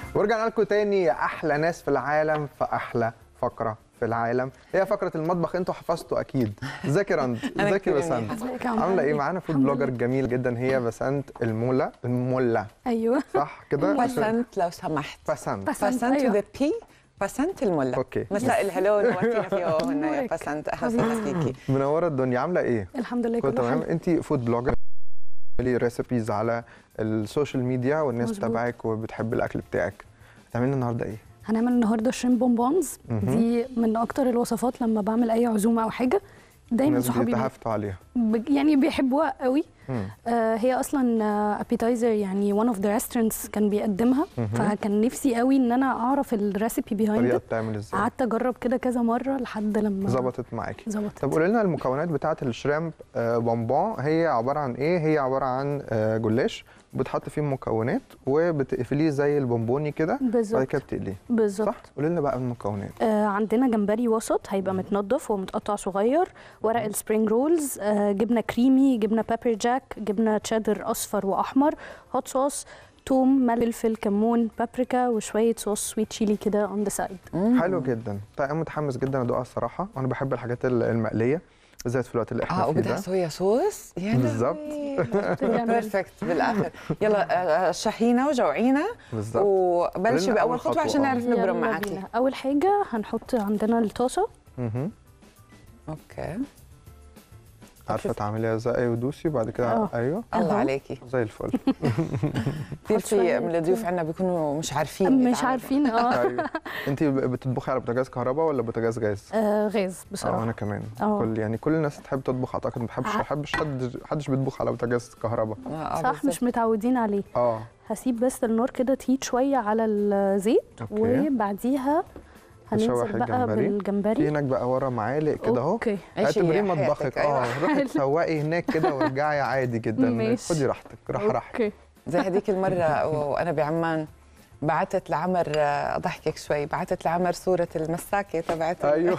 ورجعنا لكم تاني يا احلى ناس في العالم في احلى فقره في العالم هي فقره المطبخ انتوا حفظتوا اكيد ازيك يا رند أنا ازيك يا كتير بسنت ازيك يا عمر؟ عامله ايه معانا فود الحمد بلوجر لله. جميل جدا هي بسنت المولى المولى ايوه صح كده بسنت لو سمحت بسنت بس- بسنت أيوة. ذا بي بسنت الملا أوكي. مساء الهلو نورتينا فيهم يا نورك. بسنت اهلا وسهلا فيكي منوره الدنيا عامله ايه الحمد لله كله كله تمام حلو انت فود بلوجر بتعملي ريسيبيز على السوشيال ميديا والناس مظبوط. بتتابعك وبتحب الاكل بتاعك هتعملي النهارده ايه هنعمل النهارده شريم بونبونز مهم. دي من اكتر الوصفات لما بعمل اي عزومه او حاجه دايما الناس صحابي بيتهافتوا عليها بج- يعني بيحبوها قوي مم. آه هي اصلا ابيتايزر يعني one of the restaurants كان بيقدمها مهم. فكان نفسي قوي ان انا اعرف الريسيبي الطريقه بيهايند بتعمل ازاي قعدت اجرب كده كذا مره لحد لما ظبطت معاكي ظبطت طب قولي لنا المكونات بتاعه الشريمب آه، بونبون هي عباره عن ايه هي عباره عن آه، جلاش بتحط فيه مكونات وبتقفليه زي البونبوني كده بعد بالظبط كده بتقليه بالظبط صح قولي لنا بقى المكونات آه عندنا جمبري وسط هيبقى متنضف ومتقطع صغير ورق السبرينج رولز آه جبنه كريمي جبنه بابر جاك جبنه تشيدر اصفر واحمر هوت صوص توم ملح فلفل كمون بابريكا وشويه صوص سويت تشيلي كده اون ذا سايد حلو جدا طيب انا متحمس جدا ادوقها الصراحه وانا بحب الحاجات ال- المقليه بالذات في الوقت اللي احنا اه فيه وبدها ده صويا صوص يا بالظبط. بيرفكت بالاخر يلا آه، شهينا وجوعينا بالظبط وبلشي قولنا باول أول خطوه خطوة، عشان آه. نعرف نبرم يلا معاكي بينا. اول حاجه هنحط عندنا الطاسه مهم. اوكي عارفه شوف. تعمليها ازاي ودوسي وبعد كده آه. ايوه الله أهو. عليكي زي الفل كثير في شوية. من الضيوف عندنا بيكونوا مش عارفين مش يتعاملوا. عارفين اه ايوه انت بتطبخي على بوتاجاز كهرباء ولا بوتاجاز جاز آه، غاز اه بصراحه انا كمان اه. كل يعني كل الناس تحب تطبخ اعتقد ما بحبش ما ع- بحبش حد حدش بيطبخ على بوتاجاز كهرباء آه، آه، صح بالظبط. مش متعودين عليه اه هسيب بس النار كده تهيت شويه على الزيت أوكي. وبعديها نشوح هننزل بقى الجمبري. في بالجمبري هناك بقى ورا معالق كده اهو اوكي عيشي اعتبريه حياتك، مطبخك أيوة. اه روحي تسوقي هناك كده وارجعي عادي جدا ماشي. خدي راحتك راح راحتك اوكي زي هذيك المرة وانا بعمان بعتت لعمر آه، اضحكك شوي بعتت لعمر صورة المساكة تبعت ايوه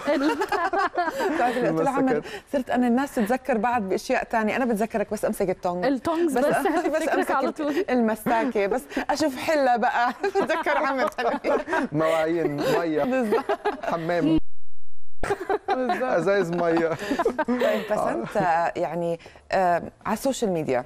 بتعرف اللي قلت له عمر المسكات. صرت انا الناس تتذكر بعض باشياء تانية انا بتذكرك بس امسك التونج التونجز بس, بس هتفتكرك امسك على طول المساكة بس اشوف حلة بقى بتذكر عمر تاني. مواعين ميه بالظبط حمام بالظبط ازايز ميه طيب بس انت آه، يعني آه، على السوشيال ميديا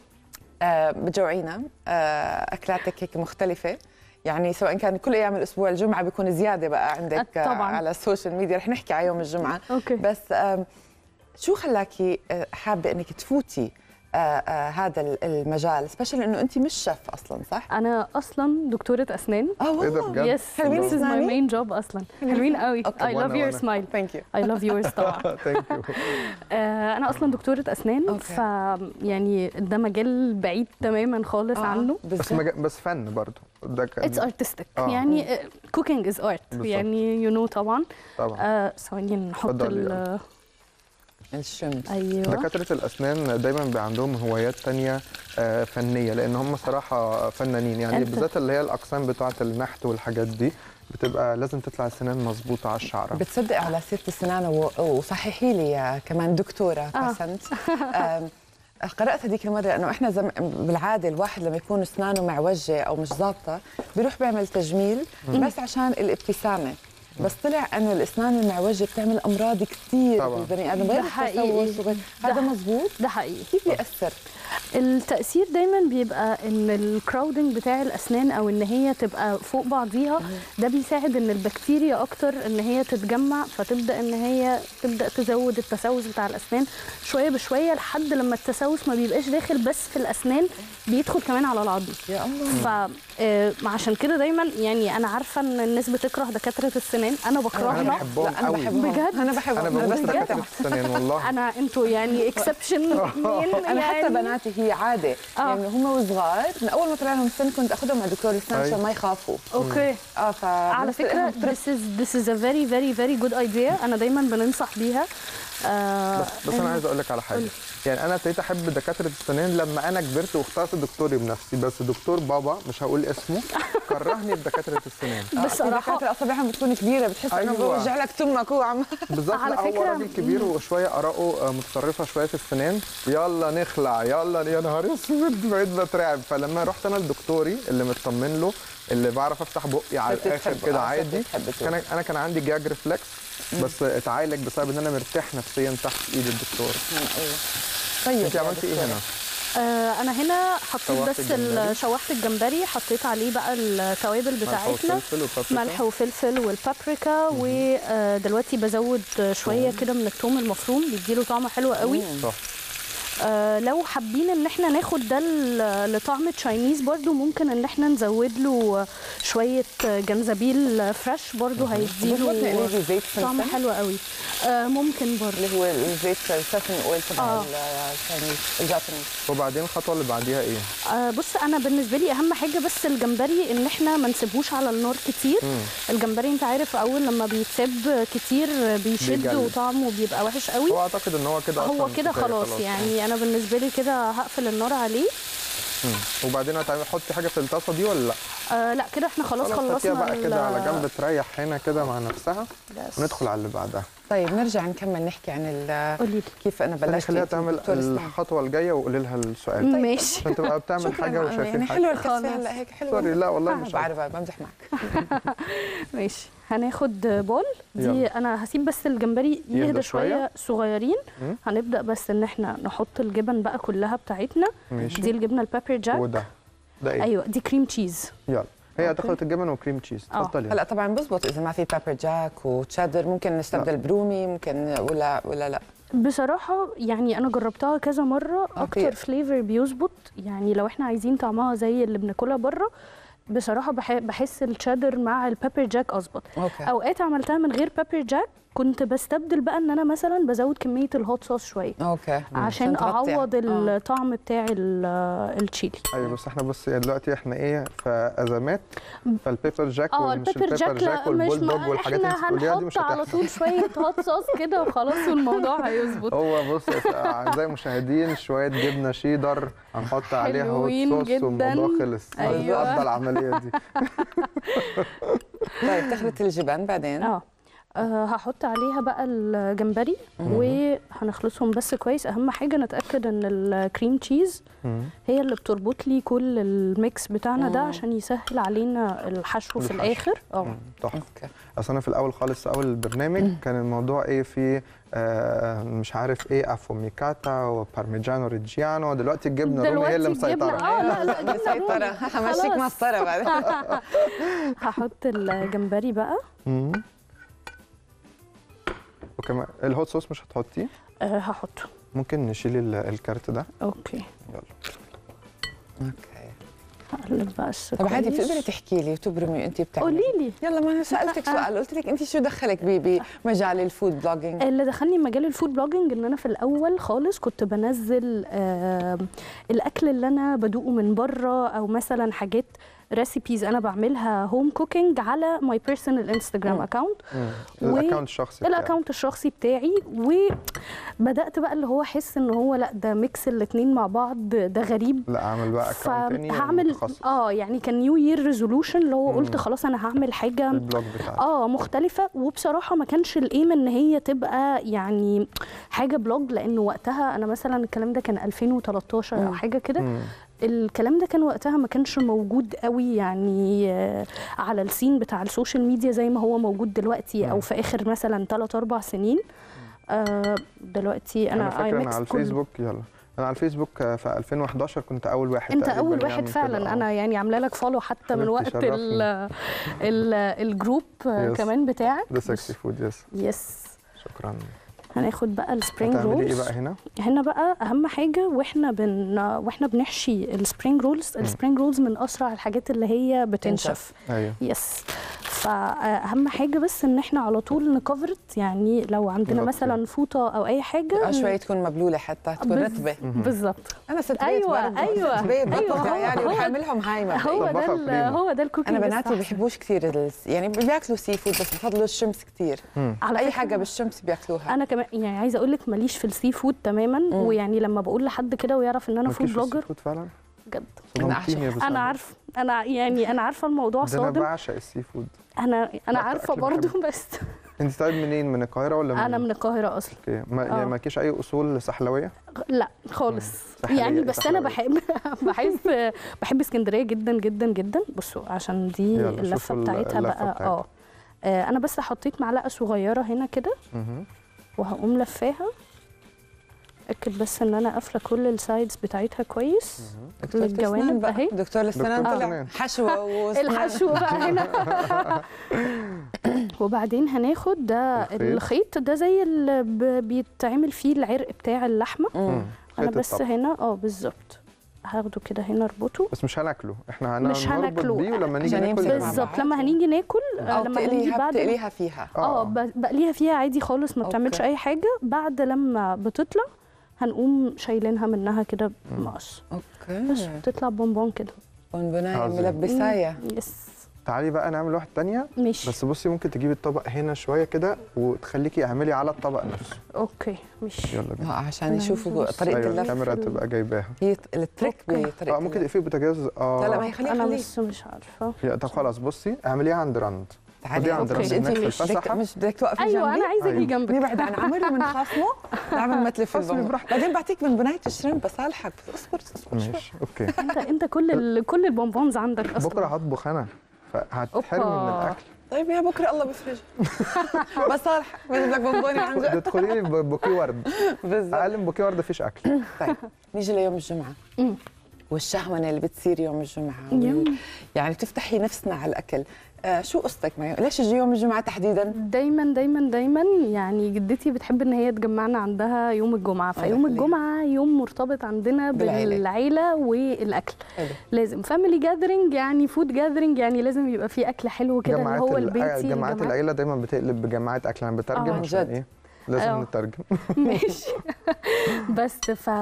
آه، بتجوعينا آه، اكلاتك هيك مختلفه يعني سواء كان كل ايام الاسبوع الجمعه بيكون زياده بقى عندك أه، آه، طبعاً. على السوشيال ميديا رح نحكي على يوم الجمعه اوكي بس آم، شو خلاكي آه، حابه انك تفوتي آه، آه، هذا ال- المجال سبيشال انه انت مش شيف اصلا صح؟ انا اصلا دكتوره اسنان اه ايه ده والله بجد يس حلوين this is my أسناني؟ main job اصلا حلوين قوي أوكي. I love وأنا- your وأنا. smile ثانك يو I love yours طبعا ثانك يو آه، انا اصلا دكتوره اسنان أوكي. ف يعني ده مجال بعيد تماما خالص عنه بس بالظبط مج... بس فن برضو ده كان اتس ارتستيك آه. يعني كوكينج از ارت بالظبط. يعني يو نو طبعا طبعا آه، ثواني نحط اتفضلي ال- الشمس ايوه دكاترة الأسنان دايما بيبقى عندهم هوايات تانية آه، فنية لأن هم صراحة فنانين يعني أنت. بالذات اللي هي الأقسام بتاعة النحت والحاجات دي بتبقى لازم تطلع السنان مظبوطة على الشعرة بتصدق على سيره السنان و- وصححي لي يا كمان دكتوره آه. بسنت آم، قرات هذيك المره انه احنا زم... بالعاده الواحد لما يكون اسنانه معوجه او مش ظابطه بيروح بيعمل تجميل بس عشان الابتسامه بس طلع انه الاسنان المعوجه بتعمل امراض كثير طبعاً. بالبني ادم ده غير حقيقي. التسوس وغير ده هذا مزبوط ده حقيقي كيف بيأثر؟ التأثير دايما بيبقى ان الكراودنج بتاع الاسنان او ان هي تبقى فوق بعضيها ده بيساعد ان البكتيريا اكتر ان هي تتجمع فتبدا ان هي تبدا تزود التسوس بتاع الاسنان شويه بشويه لحد لما التسوس ما بيبقاش داخل بس في الاسنان بيدخل كمان على العظم يا الله ف آه، عشان كده دايما يعني انا عارفه ان الناس بتكره دكاتره السنان انا أنا بكرهها بحبهم لا انا قوي بحبهم بجد؟ انا بحبهم أنا بموت في بس دكاترة السنان والله انا انتوا يعني اكسبشن انا حتى بناتي هي عاده آه. يعني هم وصغار من اول ما طلع لهم سن كنت اخذهم مع دكتور الاسنان أي. عشان ما يخافوا اوكي اه ف على فكره this is this is a very very very good idea انا دايما بننصح بيها آه بس, بس أنا عايز أقول لك على حاجة قولي. يعني أنا ابتديت أحب دكاترة السنان لما أنا كبرت واخترت دكتوري بنفسي بس دكتور بابا مش هقول اسمه كرهني بدكاترة السنان بصراحه دكاتره اصابعهم بتكون كبيره بتحس انه أيوة. بوجع لك تمك هو عم بالظبط على لا هو فكرة- راجل كبير وشويه اراءه آه، متطرفه شويه في السنان يلا نخلع يلا يا نهار اسود بقيت بترعب فلما رحت انا لدكتوري اللي مطمن له اللي بعرف افتح بقي على كنت الاخر بتحب- كده آه، عادي كنت بتحب تروح. كان انا كان عندي جاج ريفلكس بس اتعالج بسبب ان انا مرتاح نفسيا تحت ايد الدكتور ايوه طيب انت يا عملتي ايه دكتورة. هنا؟ آه انا هنا حطيت شوحت بس الجمبري. ال- شوحت الجمبري حطيت عليه بقى التوابل ملح بتاعتنا وفلفل وبابريكا ملح وفلفل والبابريكا ودلوقتي بزود شويه كده من الثوم المفروم بيديله طعم حلو قوي صح آه لو حابين ان احنا ناخد ده ل- لطعم تشاينيز برضو ممكن ان احنا نزود له شويه جنزبيل فريش برضو ممكن هيديله نلاقي زيت طعم سمسم حلو قوي آه ممكن برضو اللي هو الزيت السفن اويل تبع آه. التشاينيز الجابانيز وبعدين الخطوه اللي بعديها ايه؟ آه بص انا بالنسبه لي اهم حاجه بس الجمبري ان احنا ما نسيبوش على النار كتير مم. الجمبري انت عارف اول لما بيتساب كتير بيشد بيجلد. وطعمه بيبقى وحش قوي هو اعتقد ان هو كده هو أصلاً كده كفاية خلاص يعني انا بالنسبه لي كده هقفل النار عليه مم. وبعدين هتعملي حطي حاجه في الطاسه دي ولا لا؟ آه لا كده احنا خلاص خلاص هاتيها خلصنا بقى ال- كده على جنب تريح هنا كده مع نفسها بس. وندخل على اللي بعدها طيب نرجع نكمل نحكي عن ال- قولي لي كيف انا خليها بلشت خليها تعمل دكتور اسلام. الخطوه الجايه وقولي لها السؤال ماشي عشان تبقى بتعمل شكراً حاجه أنا. وشايفين يعني حاجه حلوه الكاسه خلاص. هلا هيك حلوه سوري لا والله آه، مش بعرف بمزح معك ماشي هناخد بول دي يلا. انا هسيب بس الجمبري يهدى يهدى شوية. شويه صغيرين مم. هنبدا بس ان احنا نحط الجبن بقى كلها بتاعتنا ماشي دي الجبنه البابر جاك وده ده ايه؟ ايوه دي كريم تشيز يلا هي أوكي. دخلت الجبن وكريم تشيز آه. اتفضلي هلا طبعا بزبط اذا ما في بابر جاك وتشيدر ممكن نستبدل برومي ممكن ولا ولا لا بصراحة يعني أنا جربتها كذا مرة آه، أكتر في- فليفر بيظبط يعني لو إحنا عايزين طعمها زي اللي بناكلها بره بصراحة بح- بحس الشيدر مع البابر جاك أظبط اوكي أوقات عملتها من غير بابر جاك كنت بستبدل بقى إن أنا مثلا بزود كمية الهوت صوص شوية اوكي عشان تغطي. أعوض آه. الطعم بتاع ال- التشيلي ايوه بس احنا بس دلوقتي احنا ايه في ازمات فالبيبر جاك اه ومش البيبر البيبر جاك لا جاك مش والبولدوج ما والحاجات اللي انت احنا بتقوليها دي مش هنحط على هتحصل طول شوية هوت صوص كده وخلاص والموضوع هيظبط هو بص اعزائي المشاهدين شويه جبنه شيدر هنحط عليها هوت حلوين صوص جداً. والموضوع خلص أيوة. قضى العمليه دي طيب تخلط الجبن بعدين اه آه، هحط عليها بقى الجمبري وهنخلطهم بس كويس اهم حاجه نتاكد ان الكريم تشيز مم. هي اللي بتربط لي كل الميكس بتاعنا ده مم. عشان يسهل علينا الحشو في الحشو. الاخر اه مم. تحفه اوكي اصل انا في الاول خالص في اول البرنامج كان الموضوع ايه في آه مش عارف ايه افوميكاتا وبارميجانو ريجيانو دلوقتي الجبنه الرومي هي اللي دلوقتي الجبنة- مسيطره اه لا لا جبنه مسيطرة رومي همشيك خلاص. مسطرة بعد هحط الجمبري بقى مم. وكمان الهوت صوص مش هتحطيه آه، هحطه ممكن نشيل ال- الكارت ده اوكي يلا اوكي هقلب بقى السكر طب عادي بتقدري تحكي لي وتبرمي انت بتعملي قولي لي يلا ما انا سالتك سؤال قلت لك انت شو دخلك بي- بمجال الفود بلوجينج اللي دخلني مجال الفود بلوجينج ان انا في الاول خالص كنت بنزل آه الاكل اللي انا بدوقه من بره او مثلا حاجات ريسيبيز انا بعملها هوم كوكينج على ماي بيرسونال انستجرام مم. اكونت مم. و- الاكونت الشخصي بتاعك. الاكونت الشخصي بتاعي وبدات بقى اللي هو احس ان هو لا ده ميكس الاتنين مع بعض ده غريب لا اعمل بقى اكونت تاني فهعمل متخصص اه يعني كان نيو يير ريزولوشن اللي هو قلت مم. خلاص انا هعمل حاجه البلوج بتاعك اه مختلفة وبصراحة ما كانش الايم ان هي تبقى يعني حاجة بلوج لانه وقتها انا مثلا الكلام ده كان 2013 او مم. حاجة كده مم. الكلام ده كان وقتها ما كانش موجود قوي يعني آه، على السين بتاع السوشيال ميديا زي ما هو موجود دلوقتي او مم. في اخر مثلا 3 4 سنين آه دلوقتي انا انا فاكر I انا mixed على كل- الفيسبوك يلا انا على الفيسبوك آه، في 2011 كنت اول واحد انت تقريباً اول واحد يعمل فعلا كده، آه. انا يعني عامله لك فولو حتى من حبيبتي وقت شرفني. ال ال الجروب آه، Yes. كمان بتاعك ده سكسي فود يس يس شكرا هناخد بقى السبرينج هتعملي ايه رولز بقى هنا؟ هنا بقى اهم حاجه واحنا بن واحنا بنحشي السبرينج رولز السبرينج رولز من اسرع الحاجات اللي هي بتنشف ايوه يس فاهم حاجه بس ان احنا على طول نكفرت يعني لو عندنا نغطي. مثلا فوطه او اي حاجه آه، شوي تكون مبلوله حتى تكون بز- رطبه بالظبط انا ست بيت أيوة، برضه. أيوة، ست بيت أيوة، بطبخ هو- يعني هو- وحاملهم هايمه هو ده طبخها ال- بريمو. هو ده الكوكينج انا بناتي الصح. بيحبوش كثير ال- يعني بياكلوا سي فود بس بفضلوا الشمس كثير على اي فكرة حاجه بالشمس بياكلوها انا كمان يعني عايزه اقول لك ماليش في السي فود تماما ويعني لما بقول لحد كده ويعرف ان انا فود مالكيش في بلوجر السي فود فعلا؟ بجد أنا صدمتيني يا أعشق- بسام. انا عارفه انا يعني انا عارفه الموضوع ده انا صادم بعشق السي فود انا انا أكتر عارفه أكل برضو بحبه. بس انت طيب منين من القاهره ولا من انا من القاهره اصلا اوكي ما يعني آه. مالكيش اي اصول سحلويه لا خالص ساحلية، يعني بس انا ساحلوية. بحب بحب بحب اسكندريه جدا جدا جدا بصوا عشان دي يلا اللفه شوفوا بتاعتها اللفة بقى بتاعتها. اه آه، انا بس حطيت معلقه صغيره هنا كده مهم. وهقوم لفاها اتاكد بس ان انا قافله كل السايدز بتاعتها كويس دكتور للجوانب الجوانب بقى أهي. دكتور السنان دكتور طلع سنان. حشوه وسنان. الحشو بقى هنا وبعدين هناخد ده الخيط. الخيط ده زي اللي ب- بيتعمل فيه العرق بتاع اللحمه مم. مم. انا خيط بس الطبخ. هنا اه بالظبط هاخده كده هنا اربطه بس مش هناكله احنا مش هنربط هناكله. بيه ولما نيجي عشان ناكل يمسك مع نعمل. بالظبط بعض. لما هنيجي ناكل آه، او لما هنيجي تقليها بعد بتقليها فيها اه ب- بقليها فيها عادي خالص ما أوكي. بتعملش اي حاجه بعد لما بتطلع هنقوم شايلينها منها كده بمقص بس اوكي بتطلع بونبون كده بونبونايه عظيم. ملبسايه يس تعالي بقى نعمل واحده تانية ماشي بس بصي ممكن تجيبي الطبق هنا شويه كده وتخليكي اعملي على الطبق نفسه اوكي ماشي يلا بينا آه، عشان أنا يشوفوا عايزة طريقه ايوه اللف الكاميرا تبقى جايباها هي التريك أوكي. بطريقه اه ممكن اللف. تقفلي البوتاجاز اه لا لا ما هي خليها انا خليها بس مش عارفه يا- طب خلاص بصي اعمليها عند رند تعالي خديها عند أوكي. رند أنت هناك في مش- بدك الفسحه مش بدك توقفي ايوه جنبي انا عايزه اجي أيوة. جنبك نبعد عن عمري من خصمه نعمل مثل في خصمي البوم براحتك. بعدين بعطيك من بنايه الشريمب بصالحك اصبر اصبر شوي. ماشي اوكي انت انت كل ال... كل البونبونز عندك اصلا بكره هطبخ انا فهتحرمي من أوبا. الاكل طيب يا بكره الله بيفرج بصالحك بجيب لك بونبوني عن جد تدخلي لي ببوكيه ورد بالظبط اقل من بوكيه ورد مفيش اكل طيب نيجي ليوم الجمعه مم. والشهونه اللي بتصير يوم الجمعه يوم. وال- يعني بتفتحي نفسنا على الاكل آه شو قصتك معي ليش اجي يوم الجمعه تحديدا دايما دايما دايما يعني جدتي بتحب ان هي تجمعنا عندها يوم الجمعه الله فيوم يخليها. الجمعه يوم مرتبط عندنا بالعيلة. بالعيله والاكل حلو لازم فاميلي جاذرينج يعني فود جاذرينج يعني لازم يبقى في اكل حلو كده اللي جماعات هو ال- البيتي جماعات الجماعات- العيله دايما بتقلب بجماعات اكل انا بترجم آه. عشان جد. ايه لازم آه. نترجم ماشي بس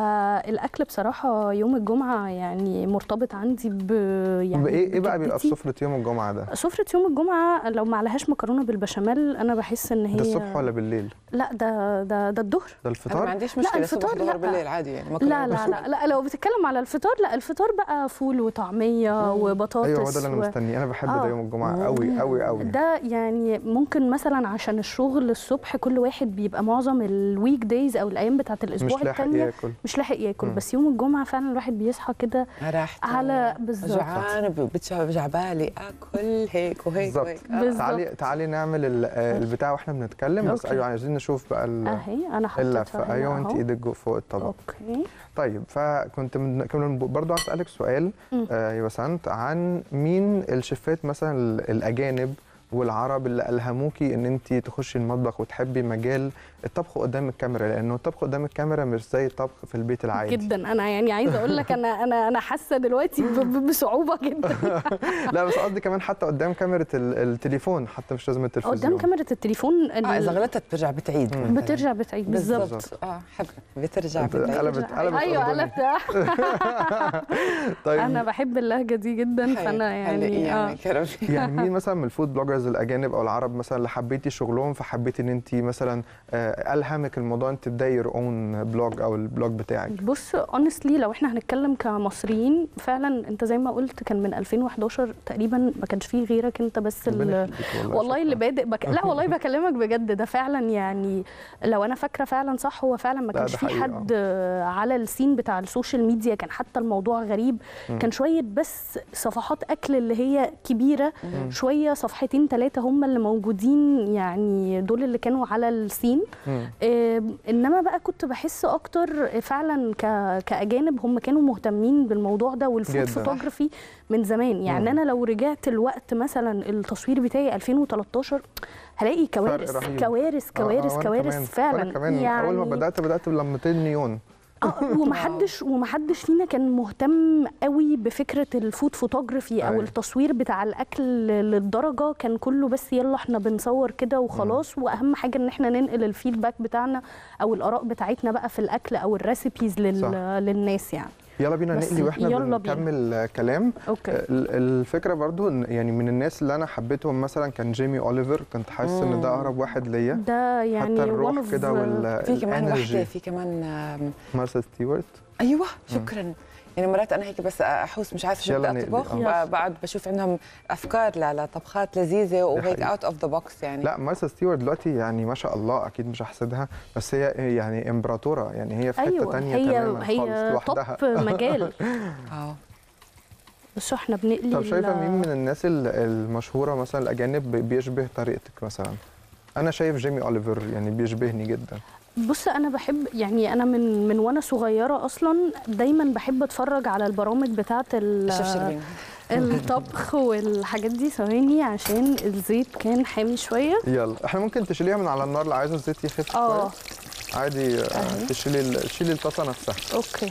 فالاكل بصراحه يوم الجمعه يعني مرتبط عندي ب يعني بايه ايه بقى بيبقى في بجدتي. سفره يوم الجمعه ده سفرة يوم الجمعة لو ما عليهاش مكرونة بالبشاميل أنا بحس إن هي ده الصبح ولا بالليل لا ده ده ده الظهر ده انا ما الفطار عنديش لا، مشكله صبح الفطار ظهر لا. بالليل عادي يعني مكرونة لا لا بشاميل. لا لا لو بتتكلم على الفطار لا الفطار بقى فول وطعمية وبطاطس ايوه هو ده اللي انا و- مستنيه انا بحب آه. ده يوم الجمعه قوي قوي قوي ده يعني ممكن مثلا عشان الشغل الصبح كل واحد بيبقى معظم الويك دايز او الايام بتاعت الاسبوع مش لاحق التانية ياكل مش لاحق ياكل مم. بس يوم الجمعه فعلا الواحد بيصحى كده رحت على بالظبط جوعان بتجع بالي اكل هيك وهيك بالظبط. وهيك آه. بالظبط. تعالي تعالي نعمل ال- آه، البتاع واحنا بنتكلم بس أوكي. ايوه عايزين نشوف بقى ال- اهي انا حطيتها اللفه هنا ايوه انت أهو. ايدك جو- فوق الطبق اوكي طيب فكنت من كمان برضه عايز اسالك سؤال مم. آه يا بسنت عن مين الشيفات مثلا ال- الاجانب والعرب اللي الهموكي ان انت تخشي المطبخ وتحبي مجال الطبخ قدام الكاميرا لانه الطبخ قدام الكاميرا مش زي الطبخ في البيت العادي جدا انا يعني عايزه اقول لك انا انا انا حاسه دلوقتي ب- ب- بصعوبه جدا لا بس قصدي كمان حتى قدام كاميرا ال- التليفون حتى مش لازم التلفزيون قدام كاميرا التليفون اه اذا ال- غلطت بترجع بتعيد مم. بترجع بتعيد بالظبط بالضبط اه حب بترجع أنت بتعيد قلبت قلبت ايوه أردني. قلبت طيب انا بحب اللهجه دي جدا فانا يعني اه يعني يا ربي يعني مين مثلا من الفود بلوجرز الاجانب او العرب مثلا اللي حبيتي شغلهم فحبيتي ان انت مثلا آه، الهمك الموضوع انت تبداي يور اون بلوج او البلوج بتاعك بص اونستلي لو احنا هنتكلم كمصريين فعلا انت زي ما قلت كان من 2011 تقريبا ما كانش فيه غيرك انت بس ربنا ال- يخليك والله اللي شكراً. بادئ بك... لا والله بكلمك بجد ده فعلا يعني لو انا فاكره فعلا صح هو فعلا ما لا، كانش ده في حقيقي، حد آه، على السين بتاع السوشيال ميديا كان حتى الموضوع غريب مم. كان شويه بس صفحات اكل اللي هي كبيره شويه صفحتين ثلاثه هم اللي موجودين يعني دول اللي كانوا على السين مم. آه، انما بقى كنت بحس اكتر فعلا ك... كاجانب هم كانوا مهتمين بالموضوع ده والفود جداً. فوتوغرافي من زمان يعني مم. انا لو رجعت الوقت مثلا التصوير بتاعي 2013 هلاقي كوارث رهيب. كوارث آه، آه، كوارث وأنا كوارث كمان. فعلا وأنا كمان يعني اول ما بدات بدات بلمتين نيون اه ومحدش ومحدش فينا كان مهتم قوي بفكره الفود فوتوغرافي او أيوة. التصوير بتاع الاكل للدرجه كان كله بس يلا احنا بنصور كده وخلاص واهم حاجه ان احنا ننقل الفيدباك بتاعنا او الاراء بتاعتنا بقى في الاكل او الريسيبيز لل... صح. للناس يعني يلا بينا بس نقلي واحنا يلا بينا. بنكمل آه، كلام اوكي ال- الفكره برضو إن يعني من الناس اللي انا حبيتهم مثلا كان جيمي اوليفر كنت حاسس ان ده اقرب واحد ليا ده يعني حتى الروح one of كده في كمان وحده والانرجي في كمان آم، مارسا ستيوارت ايوه شكرا يعني مرات انا هيك بس احوس مش عارفه شو يلا بدي نقلي. اطبخ آه. ب- بقعد بشوف عندهم افكار ل- لطبخات لذيذه وهيك حقيقي. اوت اوف ذا بوكس يعني لا مارسا ستيوارت دلوقتي يعني ما شاء الله اكيد مش هحسدها بس هي يعني امبراطوره يعني هي في حته ايوه تانية هي تماما هي خالص توب لوحدها في مجال اه بس احنا بنقلي طب شايفه ال- مين من الناس ال- المشهوره مثلا الاجانب بي- بيشبه طريقتك مثلا انا شايف جيمي اوليفر يعني بيشبهني جدا بص انا بحب يعني انا من من وانا صغيره اصلا دايما بحب اتفرج على البرامج بتاعه ال- الشيف شربين الطبخ والحاجات دي ثواني عشان الزيت كان حامي شويه يلا احنا ممكن تشيليها من على النار لو عايزه الزيت يخف اه شويه عادي آه، أهي. تشيلي ال- تشيلي الطاسه نفسها اوكي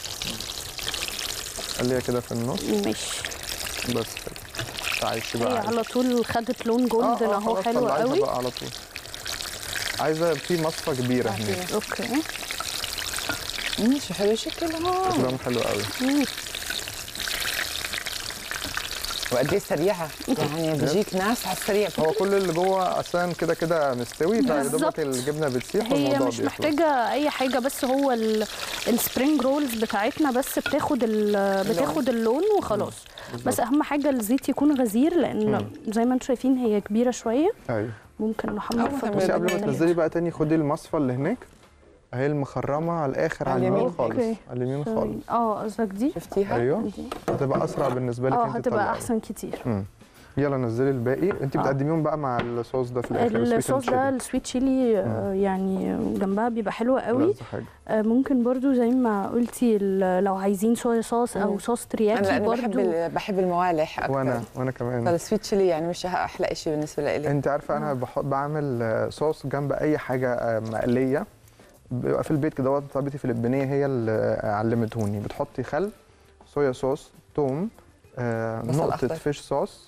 خليها كده في النص ماشي بس كده تعيشي هي بقى عادي. على طول خدت لون جولدن اهو خلاص حلو طلعيها قوي بقى على طول عايزه في مصفى كبيره هناك اوكي مم، شو حلو شكلها شكلهم حلو قوي مم. وقد ايه سريعه يعني بيجيك ناس على السريع هو كل اللي جوه اساسا كده كده مستوي فيا بالظبط. دوبك الجبنه بتسيح هي والموضوع مش بيخلص. محتاجه اي حاجه بس هو ال- السبرينج رولز بتاعتنا بس بتاخد ال- بتاخد اللون وخلاص بس اهم حاجه الزيت يكون غزير لان زي ما انتم شايفين هي كبيره شويه ايوه ممكن نحمر أول في ما بصي قبل ما بدنا تنزلي بقى تاني خدي المصفى اللي هناك اهي المخرمه على الاخر على على اليمين اليمين. خالص أوكي. على اليمين خالص اه قصدك دي شفتيها ايوه دي. هتبقى اسرع بالنسبه لك اه انت هتبقى تطلعي. احسن كتير مم. يلا نزلي الباقي انت آه. بتقدميهم بقى مع الصوص ده في الاخر sweet and الصوص ده chili. السويت تشيلي آه، يعني جنبها بيبقى حلو قوي ألذ حاجه آه، ممكن برضو زي ما قلتي ال- لو عايزين صويا صوص او مم. صوص انا ترياكي لاني بحب برضو ال- بحب الموالح اكثر وانا وانا كمان فالسويت تشيلي يعني مش احلى شيء بالنسبه لي انت عارفه انا بحط بعمل آه، صوص جنب اي حاجه آه، مقليه بيبقى في البيت كده وقت صاحبتي فلبينيه هي اللي آه، علمتهوني بتحطي خل صويا صوص توم آه، بصل نقطة أخضر. فيش صوص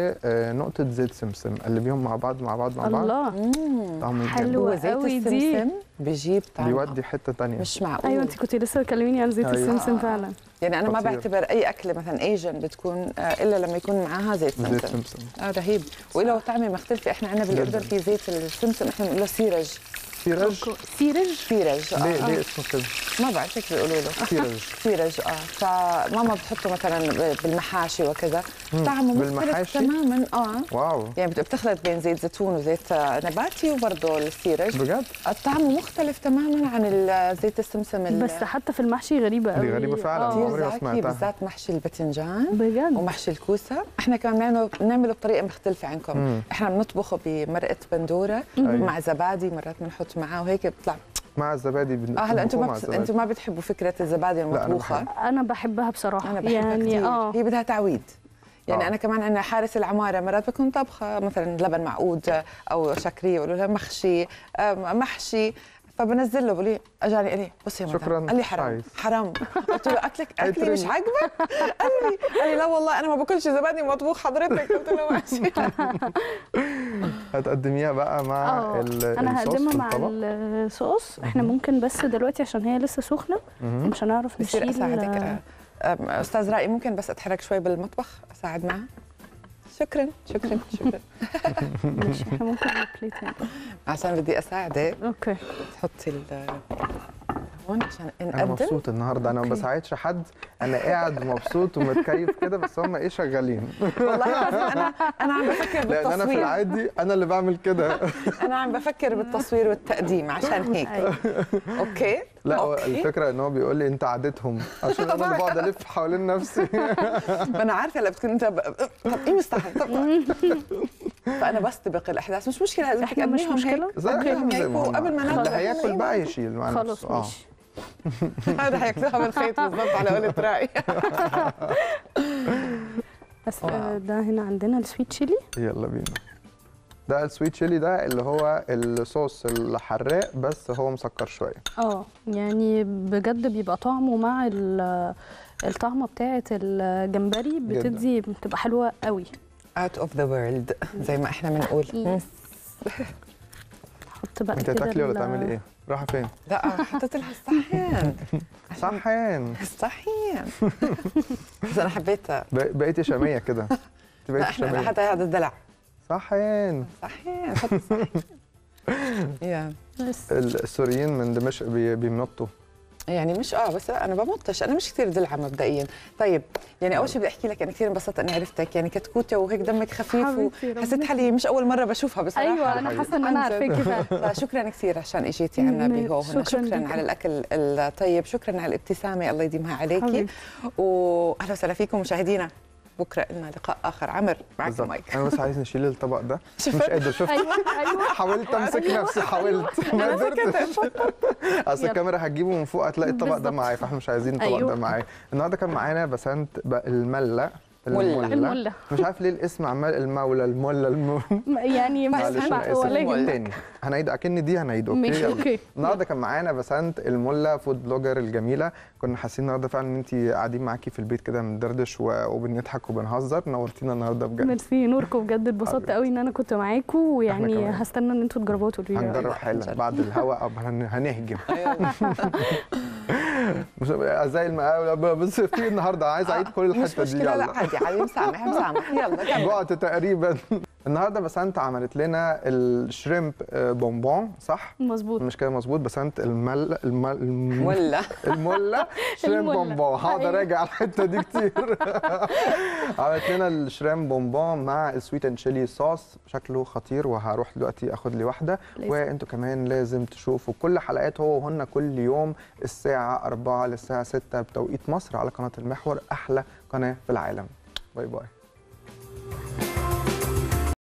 ونقطة زيت سمسم قلبيهم مع بعض مع بعض مع بعض الله مم. طعم حلو. جامد. هو زيت قوي دي. السمسم بيجيب طعم بيودي حتة تانية مش معقول ايوه انت كنت لسه بتكلميني عن زيت أيوة. السمسم فعلا يعني انا ما خطير. بعتبر اي اكله مثلا ايجن بتكون آه، الا لما يكون معاها زيت زيت سمسم سمسم اه رهيب وله طعمه مختلفه احنا عندنا بالاردن جداً. في زيت السمسم احنا بنقول له سيرج سيرج سيرج سيرج آه. ليه ليه اسمه كده ما بعرف هيك بيقولوا له سيرج سيرج اه فماما بتحطه مثلا بالمحاشي وكذا طعمه مختلف بالمحاشي؟ تماما اه واو يعني بت- بتخلط بين زيت زيتون وزيت آه، نباتي وبرضه السيرج بجد طعمه مختلف تماما عن ال- زيت السمسم ال- بس حتى في المحشي غريبه قوي دي غريبة فعلاً. آه. كتير عمري ما زاكي سمعتها. بالذات محشي الباذنجان بجد ومحشي الكوسه احنا كمان بنعمله بنعمله بطريقه مختلفه عنكم مم. احنا بنطبخه بمرقه بندوره أيوة. مع زبادي مرات بنحط معاه وهيك بيطلع مع الزبادي بن- اه هلا انتم مع ما بت... الزبادي. انتم ما بتحبوا فكره الزبادي أنا المطبوخه انا بحبها بصراحه انا بحبها يعني كثير اه هي بدها تعويد يعني آه. انا كمان عندنا حارس العماره مرات بكون طبخه مثلا لبن معقود او شكريه يقولوا لها مخشي آه، محشي فبنزل له بقول لي اجاني قال لي بصي يا مدام شكراً، قال لي مش حرام عايز. حرام قلت له اكلك اكلي مش عطرني. عاجبك قال لي قال لي لا والله انا ما باكلش زبادي مطبوخ حضرتك قلت له ماشي هتقدميها بقى مع اه ال- انا الصوص هقدمها في مع الطبق الصوص احنا ممكن بس دلوقتي عشان هي لسه سخنه مهم. مش هنعرف بصير نشيل اساعدك آه، آم، استاذ رائي ممكن بس اتحرك شوي بالمطبخ اساعد معه شكرا شكرا شكرا ماشي احنا ممكن نبليت يعني عشان بدي اساعدك اوكي تحطي ال هون عشان انا نقدم مبسوط النهارده انا ما أوكي. بساعدش حد انا قاعد مبسوط ومتكيف كده بس هم ايه شغالين والله العظيم انا انا عم بفكر لان انا في بالتصوير العادي انا اللي بعمل كده انا عم بفكر بالتصوير والتقديم عشان هيك أيوة. اوكي لا هو أوكي. الفكره ان هو بيقول لي انت عادتهم عشان انا اللي بقعد الف حوالين نفسي ما انا عارفه هلا بتكون انت ب... طب ايه مستحيل طب فانا بستبق الاحداث مش مشكله لازم إحنا مش تقدميهم مشكلة. هيك زي قدميهم زي هيك ما هم. وقبل ما اللي ناكل هياكل بقى يشيل مع خلاص نفسه اه ماشي هذا حيكتبها بالخيط بالضبط على قولة رأي بس آه، ده هنا عندنا السويت تشيلي يلا بينا ده السويت شيلي ده اللي هو الصوص الحراق بس هو مسكر شويه اه يعني بجد بيبقى طعمه مع ال- الطعمه بتاعه الجمبري بتدي بتبقى حلوه قوي out of the world زي ما احنا بنقول يس. حط بقى انت كده هتاكلي ولا ال- تعملي ايه رايحه فين لا حطيت لها الصحين صحين الصحين بس انا حبيت ب- بقيتي شاميه كده انت لا بقيتي احنا شاميه حتى هذا الدلع صحين صحين حط الصحين يا بس السوريين من دمشق بي- بيمنطوا يعني مش اه بس لا انا بمطش انا مش كثير دلعه مبدئيا طيب يعني اول شيء بدي احكي لك انا كثير انبسطت اني عرفتك يعني كتكوته وهيك دمك خفيف حبيبتي، وحسيت ربنا حالي مش اول مره بشوفها بصراحه ايوه انا حاسه ان انا عن جد. عارفاكي فعلا فشكرا كثير عشان اجيتي عنا م- بهو هنا شكراً شكرا لك. على الاكل الطيب شكرا على الابتسامه الله يديمها عليكي حبيبتي. واهلا وسهلا فيكم مشاهدينا بكره لنا لقاء اخر عمر معك بالظبط المايك انا بس عايز نشيل الطبق ده مش شفت؟ قادر شفت ايوه ايوه حاولت امسك نفسي حاولت ما قدرتش اصل يلا. الكاميرا هتجيبه من فوق هتلاقي الطبق ده بالظبط. معايا فاحنا مش عايزين الطبق أيوه. ده معايا النهارده كان معانا بسنت بقى المله ملة. الملة. مش عارف ليه الاسم عمال المولى المله الم... يعني معلش، بس أنا آسف. ولكن تاني هنعيد اكن دي هنعيد اوكي ماشي، يلا. أوكي. النهارده كان معانا بسنت المله فود بلوجر الجميله كنا حاسين النهارده فعلا ان انت قاعدين معاكي في البيت كده بندردش و- وبنضحك وبنهزر نورتينا النهارده بجد ميرسي نوركم بجد اتبسطت حبيبتي. قوي ان انا كنت معاكم ويعني كمان. هستنى ان انتوا تجربوها وتقولوا لي هنجرب رأيكم. حالا بعد الهوا أو هن- هنهجم أيوة. مش زي المقاولة بس في النهارده عايز اعيد كل مش الحته دي مشكله لا يلا عادي عادي مسامح مسامح يلا كمل. جوعت تقريبا النهارده بسنت عملت لنا الشريمب آه، بونبون صح؟ مظبوط مش كده مظبوط بسنت المل المل الم- ولا المله شريمب الملة. بونبون هقعد أيوة. اراجع الحته دي كتير عملت لنا الشريمب بونبون مع السويت اند شيلي صوص شكله خطير وهروح دلوقتي اخد لي واحده لازم. وانتوا كمان لازم تشوفوا كل حلقات هو وهن كل يوم الساعه 4 للساعه 6 بتوقيت مصر على قناه المحور احلى قناه في العالم باي باي